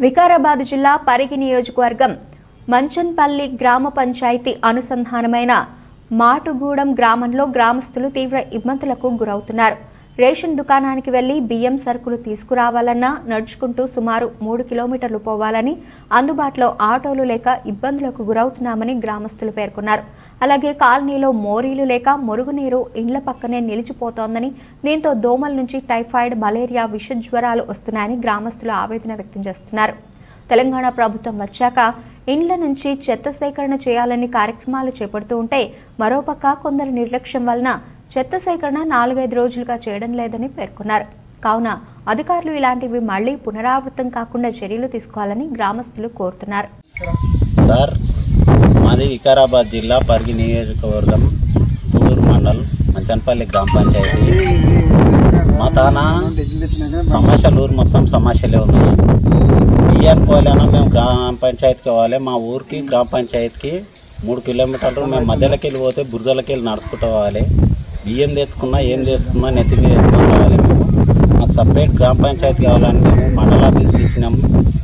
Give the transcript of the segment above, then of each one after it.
వికారాబాద్ జిల్లా పరిగి నియోజకవర్గం మంచన్పల్లి గ్రామ పంచాయతీ అనుసంధానమైన మాటుగూడెం గ్రామంలో గ్రామస్తులు తీవ్ర ఇబ్బందులకు గురవుతున్నారు రేషన్ దుకాణానికి వెళ్లి బియ్యం సరుకులు తీసుకురావాలన్నా నడుచుకుంటూ సుమారు మూడు కిలోమీటర్లు పోవాలని అందుబాటులో ఆటోలు లేక ఇబ్బందులకు గురవుతున్నామని గ్రామస్తులు పేర్కొన్నారు అలాగే కాలనీలో మోరీలు లేక మురుగునీరు ఇండ్ల పక్కనే నిలిచిపోతోందని దీంతో దోమల నుంచి టైఫాయిడ్ మలేరియా విష జ్వరాలు వస్తున్నాయని గ్రామస్తులు ఆవేదన వ్యక్తం చేస్తున్నారు తెలంగాణ ప్రభుత్వం వచ్చాక ఇండ్ల నుంచి చెత్త సేకరణ చేయాలని కార్యక్రమాలు చేపడుతూ ఉంటే మరోపక్క కొందరు నిర్లక్ష్యం వలన చెత్త సేకరణ నాలుగైదు రోజులుగా చేయడం లేదని పేర్కొన్నారు కావున అధికారులు ఇలాంటివి మళ్లీ పునరావృతం కాకుండా చర్యలు తీసుకోవాలని గ్రామస్తులు కోరుతున్నారు సార్ మాది వికారాబాద్ జిల్లా పరిగి నియోజకవర్గం పూడూరు మండల్ మంచన్పల్లి గ్రామ పంచాయతీ మా తాన సమస్యలు ఊరు మొత్తం సమస్యలే ఉన్నాయి బియ్యం పోలేనా మేము గ్రామ పంచాయతీకి పోవాలి మా ఊరికి గ్రామ పంచాయతీకి మూడు కిలోమీటర్లు మేము మధ్యలోకి వెళ్ళి పోతే బురదలకి వెళ్ళి నడుచుకుంటూ పోవాలి బియ్యం తెచ్చుకున్నా ఏం తెచ్చుకున్నా నెత్తి మీద తెచ్చుకుని రావాలి మేము మాకు సపరేట్ గ్రామ పంచాయతీ కావాలని మేము మండల ఆఫీస్కి ఇచ్చినాము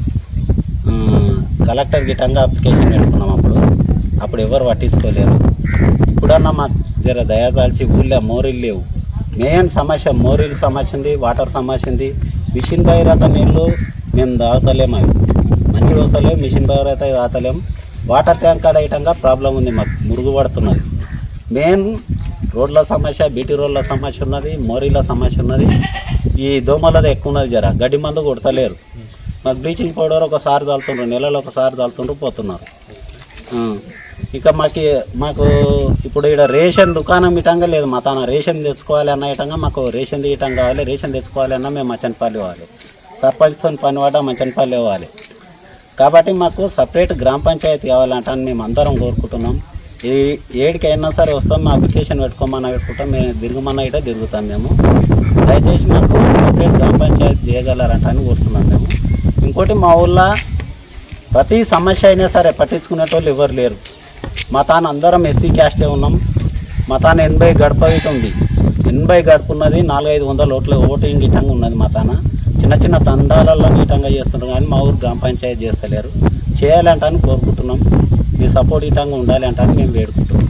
ఉమ్, కలెక్టర్ గిట్టంగా అప్లికేషన్ పెట్టుకున్నాం అప్పుడు అప్పుడు ఎవరు పట్టించుకోలేరు ఇప్పుడన్నా మాకు జర దయదాల్చి ఊళ్ళో మోరీలు లేవు మెయిన్ సమస్య మోరీలు సమస్య ఉంది వాటర్ సమస్య ఉంది మిషన్ భగీరథ నీళ్ళు మేము తాగుతలేము అవి మంచిగా వస్తలేవు మిషన్ భగీరథ తాగుతలేము వాటర్ ట్యాంక్ కాడ ఇటంగా ప్రాబ్లం ఉంది మాకు మురుగు పడుతున్నది మెయిన్ రోడ్ల సమస్య బీటీ రోడ్ల సమస్య ఉన్నది మోరీల సమస్య ఉన్నది ఈ దోమలది ఎక్కువ ఉన్నది జర గడ్డి మందు కొడతలేరు మాకు బ్లీచింగ్ పౌడర్ ఒకసారి చల్లుతుండ్రు నెలలో ఒకసారి చల్లుతుండ్రు పోతున్నారు ఆ, ఇక మాకు మాకు ఇప్పుడు ఇక్కడ రేషన్ దుకాణం ఇటంగా లేదు మా తాన రేషన్ తెచ్చుకోవాలి అన్న ఇటంగా మాకు రేషన్ తీయటం కావాలి రేషన్ తెచ్చుకోవాలి అన్న మేము మచన్పల్లి పోవాలి సర్పంచ్తో పని పడ్డా మచన్పల్లి పోవాలి కాబట్టి మాకు సపరేట్ గ్రామ పంచాయతీ కావాలంటాను మేము అందరం కోరుకుంటున్నాం ఈ ఏడికైనా సరే వస్తాం మా అప్లికేషన్ పెట్టుకోమన్నా పెట్టుకుంటాం మేము తిరగమన్నా ఇట తిరుగుతాం మేము దయచేసి మాకు సపరేట్ గ్రామ పంచాయతీ చేయగలరంట అని కోరుతున్నాం మేము ఇంకోటి మా ఊళ్ళో ప్రతి సమస్య అయినా సరే పట్టించుకునేటోళ్ళు ఎవరు లేరు మా తాను అందరం ఎస్సీ క్యాస్టే ఉన్నాం మా తాను ఎనభై గడప ఇటు ఉంది ఎనభై గడప ఉన్నది నాలుగైదు వందల ఓట్ల ఓటింగ్ ఇటంగా ఉన్నది మా తాన చిన్న చిన్న తండాలలో నీటంగా చేస్తున్నారు కానీ మా ఊరు గ్రామ పంచాయతీ చేస్తలేరు చేయాలంటని కోరుకుంటున్నాం మీ సపోర్ట్ ఇటంగా ఉండాలి అంటని మేము వేడుకుంటున్నాం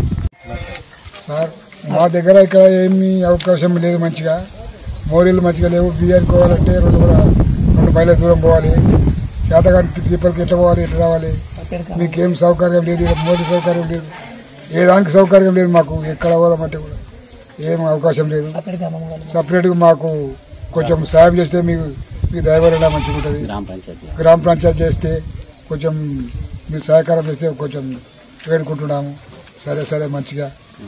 సార్ మా దగ్గర ఇక్కడ ఏమీ అవకాశం లేదు మంచిగా మోరీలు మంచిగా లేవు బియ్యానికి పోవాలంటే రెండు కూడా రెండు మైళ్ళ దూరం పోవాలి చేతగాని దీపాలకి ఎట్లా పోవాలి ఎట్లా రావాలి మీకేం సౌకర్యం లేదు ఇక్కడ మోడీ సౌకర్యం లేదు ఏ దానికి సౌకర్యం లేదు మాకు ఎక్కడ పోదామంటే కూడా ఏం అవకాశం లేదు సపరేట్గా మాకు కొంచెం సాయం చేస్తే మీకు మీ దయవల్ల మంచిగా ఉంటుంది గ్రామ పంచాయతీ గ్రామ పంచాయతీ చేస్తే కొంచెం మీరు సహకారం చేస్తే కొంచెం వేడుకుంటున్నాము సరే సరే మంచిగా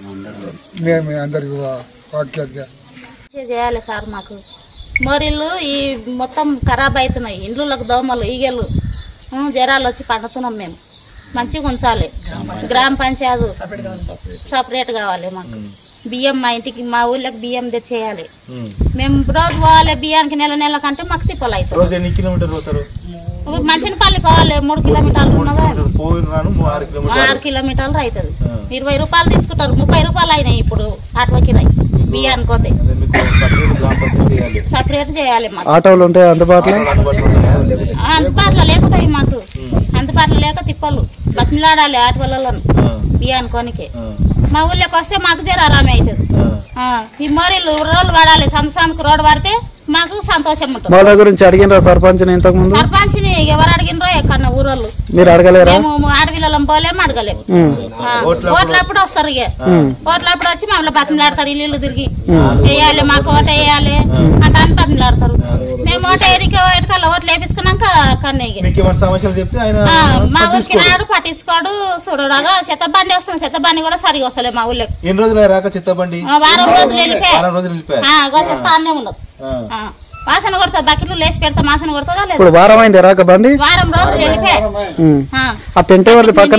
మేము అందరికి వాక్యాలుగా మంచిగా చేయాలి సార్ మాకు మోరీళ్ళు ఈ మొత్తం ఖరాబ్ అవుతున్నాయి ఇండ్లకు దోమలు ఈగలు ఉం, జ్వరాలు వచ్చి పండుతున్నాం మేము మంచిగా ఉంచాలి గ్రామ పంచాయతీ సపరేట్ కావాలి మాకు బియ్యం మా ఇంటికి మా ఊళ్ళకి బియ్యం తెచ్చేయాలి మేము రోజు పోవాలి బియ్యానికి నెల నెల కంటే మాకు తిప్పలు అవుతుంది రోజు ఎన్ని కిలోమీటర్లు పోతారు మంచినపల్లి పోవాలి మూడు కిలోమీటర్లు ఉన్నదా పోయిన రాను మూ- ఆరు కిలోమీటర్లు ఆరు కిలోమీటర్లు అవుతుంది ఇరవై రూపాయలు తీసుకుంటారు ముప్పై రూపాయలు అయినాయి ఇప్పుడు ఆటో కిరాయి బియ్యానికి పోతే అదే మీకు సపరేట్ గ్రామ పంచాయతీ చేయాలి సపరేట్ చేయాలి మాకు ఆటోలు ఉంటాయి అందుబాటులో అందుబాటులో ఉన్నాయా? ఆ, అందుబాటులో లేకపోతాయి మాకు అందుబాటులో లేక తిప్పలు బతిమిలాడాలి ఆట వాళ్ళను ఆ, బియ్యాన్ని కొనికి ఆ, మా ఊళ్ళోకి వస్తే మాకు జర ఆరామే అవుతుంది ఆ. ఆ, ఈ మోరీలు రోడ్లు పడాలి సంవత్సరానికి రోడ్డు పడితే మాకు సంతోషం ఉంటుంది వాళ్ళ గురించి అడిగినరా సర్పంచ్ని ఇంతకు ముందు సర్పంచ్ని ఎవరు అడిగినరో ఎక్కడన్నా ఊరోళ్ళు మీరు అడగలేరా మేము ఆడపిల్లలం పోలేము అడగలేము ఆ, ఓట్లప్పుడు వస్తారు ఇక ఓట్లప్పుడు వచ్చి మమ్మల్ని బతిమలాడతారు ఇల్లు ఇల్లు తిరిగి వేయాలి మాకు ఓట వేయాలి అట్లా అని బతిమలాడతారు మేము ఓట ఎరిక ఎరకాల ఓట్లు వేపించుకున్నాక కన్నా ఇక మీకు ఏమైనా సమస్యలు చెప్తే ఆయన ఆ, మా ఊరికి నాడు పట్టించుకోడు చూడరాగా చెత్తబండి వస్తుంది చెత్తబండి కూడా సరిగా వస్తలే మా ఊళ్ళకి ఎన్ని రోజులు రాక చిత్తబండి ఆ, వారం రోజులు వెళ్ళిపోయి వారం రోజులు వెళ్ళిపోయా చెత్తానే ఉండదు ఆ, వాసన కొడుతుంది బకెట్లు లేచి పెడతా వాసన కొడుతుందా లేదు ఇప్పుడు వారం అయింది రాక బండి వారం రోజులు వెళ్ళిపోయి ఉమ్. ఆ. ఆ పెంట ఎవరిది పక్కన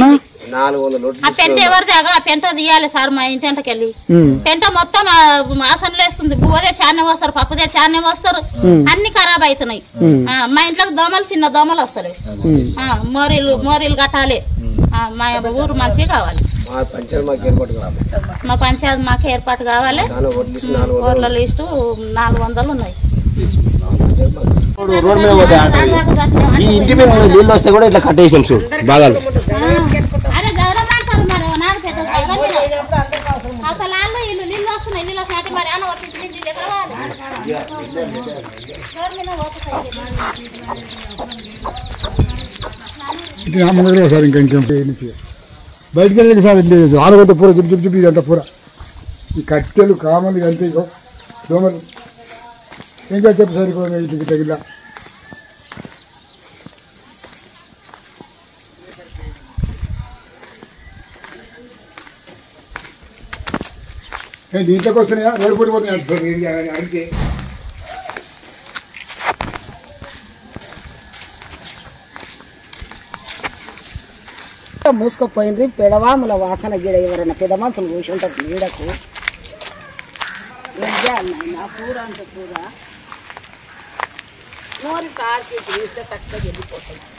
ఆ పెంట ఎవరిది అగో ఆ పెంట తీయాలి సార్ మా ఇంటి వెంటకెళ్ళి ఉమ్. పెంట మొత్తం ఆ, వాసనలు వేస్తుంది బువ్వదే చానే వస్తారు పప్పుదే చానే వస్తారు అన్ని ఖరాబ్ అవుతున్నాయి ఆ, మా ఇంట్లోకి దోమలు చిన్న దోమలు వస్తారు ఉమ్. ఆ, మోరీలు మోరీలు కట్టాలి ఆ, మా ఊరు మంచిగా కావాలి మా పంచాయతీ మాకు ఏర్పాటు కావాలి మా పంచాయతీ మాకు ఏర్పాటు కావాలి చాలా ఓట్లు ఇచ్చి నాలుగు ఓట్ల లిస్టు నాలుగు వందలు ఉన్నాయి రోడ్ మీద పోతే ఆటోలు. ఈ ఇంటి మీద నీళ్ళు వస్తే కూడా ఇట్లా కట్టేసినాం చూడు బాగాలు అరే గౌరవం అంటారు మరి నాకు పెద్ద గౌరవం లేదు. అసలు వాళ్ళు ఇల్లు నీళ్ళు వస్తున్నాయి నీళ్ళు వస్తున్నాయి మరి అన్న వచ్చి నీళ్ళు ఎక్కడ పోవాలి? రోడ్డు మీద పోతున్నాయి. ఇది అమ్మగారు సార్ ఇంకా ఇంకేం నుంచి బయటికి వెళ్ళి సార్ ఇల్లు ఆనగొద్ద పూర చుట్టూ చుట్టూ చుట్టూ ఇదంతా పూర ఈ కట్టెలు కామలు ఇదంతా ఇగో దోమలు ఇంకా చెప్పు సార్ ఇగో ఇంటికి తగిలా దీంట్లోకి వస్తున్నాయా రోడ్డు పడిపోతున్నాయి అటు సార్ ఇది అడిగితే మూసుకుపోయింది పెడవాముల వాసన గిడ ఎవరైనా పెద్ద మనుషులు కూర్చుంటారు ఉంటారు నీడకు ఏం చేయాలి నాయనా కూర అంటే కూర నోరి సార్ చేసి ఇస్తే చక్కగా వెళ్ళిపోతుంది